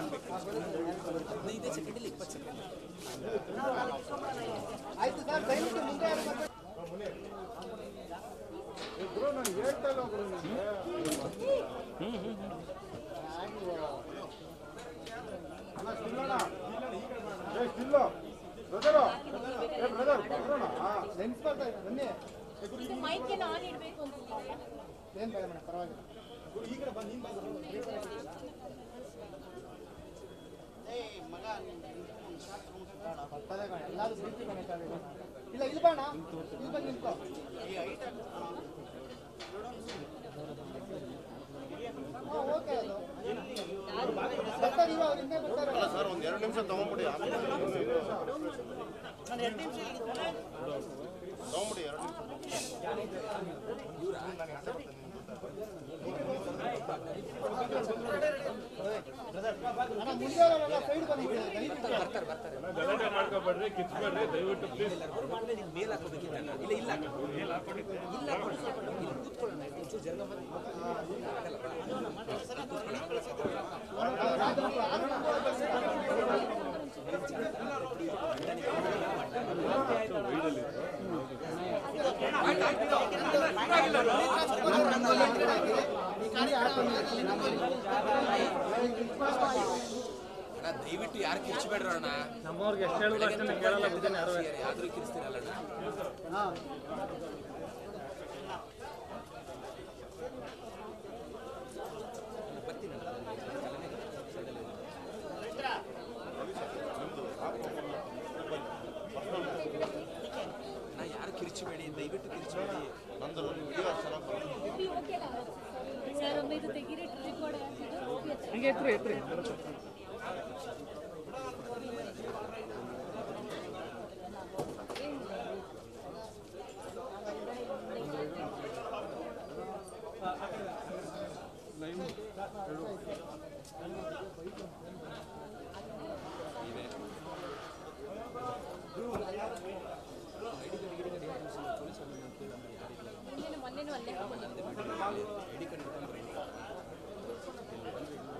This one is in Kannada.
ಹದಿನೈದೇ ಸೆಕೆಂಡ್ ಇಲ್ಲ ಇಪ್ಪತ್ತು ಸೆಕೆಂಡ್ ಆಯ್ತು ಸರ್ ದಯವಿಟ್ಟು ಮುಂದೆ ಯಾರು ಬರ್ಬೇಡಿ. ಗುರು ನಾನು ಹೇಳ್ತಾ ಇಲ್ಲ ಗುರು ನಿಮಗೆ ಅಣ್ಣ ಸ್ಟಿಲ್ಲಣ್ಣ ಏ ಸ್ಟಿಲ್ಲು ಬ್ರದರು ಏ ಬ್ರದರ್ ಬರೋಣ ಲೆನ್ಸ್ ಬರ್ತಾ ಇದೆ ಬನ್ನಿ ಇದು ಮೈಕ್ ಏನು ಆನ್ ಇಡಬೇಕು ಅಂತಿದ್ದೀರಾ ಏನ್ ಬೇಡ ಮೇಡಮ್ ಪರವಾಗಿಲ್ಲ ಬರ್ತದೆ ಕಣೆ, ಎಲ್ಲಾದ್ರೂ ಬಿಟ್ಟು ಕಣೆ ತಾವು. ಇಲ್ಲ ಇಲ್ಲಿ ಬಾಣ ಇಲ್ಲಿ ಬಂದು ನಿಂತ್ಕೋ ಹಾ, ಓಕೆ ಅದು ಬರ್ತಾರೆ ಇವಾಗ ಹಿಂದೆ ಬರ್ತಾರೆ ಸರ್ ಒಂದು ಎರಡು ನಿಮಿಷ ತಗೊಂಬಿಡಿ ಆಮೇಲೆ ತಗೊಂಬಿಡಿ ಎರಡು ನಿಮಿಷ ಅಣ್ಣ ಮುಂದೆ ಅವರೆಲ್ಲ ಸೈಡ್ ಬಂದಿದ್ದೀವಿ ದಯವಿಟ್ಟು ಬರ್ತಾರೆ ಬರ್ತಾರೆ ಗಲಾಟೆ ಮಾಡ್ಕೊಬೇಡ್ರಿ ಕಿಚ್ಬೇಡ್ರಿ ದಯವಿಟ್ಟು ಪ್ಲೀಸ್ ಅವ್ರು ಮಾಡಿದ್ರೆ ನಿಮ್ಗೆ ಮೇಲ್ ಹಾಕೋಬೇಕಿಲ್ಲ ಇಲ್ಲ ಇಲ್ಲ ಇಲ್ಲ ಹಾಕೊಳ್ಳಿ ಇಲ್ಲಿ ಕೂತ್ಕೊಳ್ಳೋಣ ಒಂಚೂರು ಜರ್ಗ ಮಾಡಿ ಅಣ್ಣ ದಯವಿಟ್ಟು ಯಾರು ಕಿರ್ಚಬೇಡ್ರ ಅಣ್ಣ ನಮ್ಮವ್ರಿಗೆ ಎಷ್ಟು ಹೇಳಿದ್ರು ಅಷ್ಟೇ ಕೇಳಲ್ಲ ಬಿದ್ದೀನಿ ಯಾರು ಯಾವ್ದು ಕಿರಿಸ್ತೀರಲ್ಲ ಅಣ್ಣ ಹಾ ಬರ್ತೀನಿ ನಾ ಯಾರು ಕಿರ್ಚಬೇಡಿ ದಯವಿಟ್ಟು ಕಿರ್ಚಬೇಡಿ ನಂದು ವಿಡಿಯೋ ಚೆನ್ನಾಗಿ ಬರುತ್ತೆ ಓಕೆ ಸರ್ ಒಮ್ಮೆ ಇದು ತೆಗೀರಿ ರೆಕಾರ್ಡ್ ಆಗ್ತಿದ್ದು ಹಂಗೆ ಎತ್ರಿ ಎತ್ರಿ ಮೊನ್ನೆನೂ ಮೊನ್ನೆನೂ ಅಲ್ಲೇ ಹಾಕೊಂಡಿದ್ದೆ ಐಡಿ ಕಾರ್ಡ್ ಇಟ್ಕೊಂಡ್ರೆ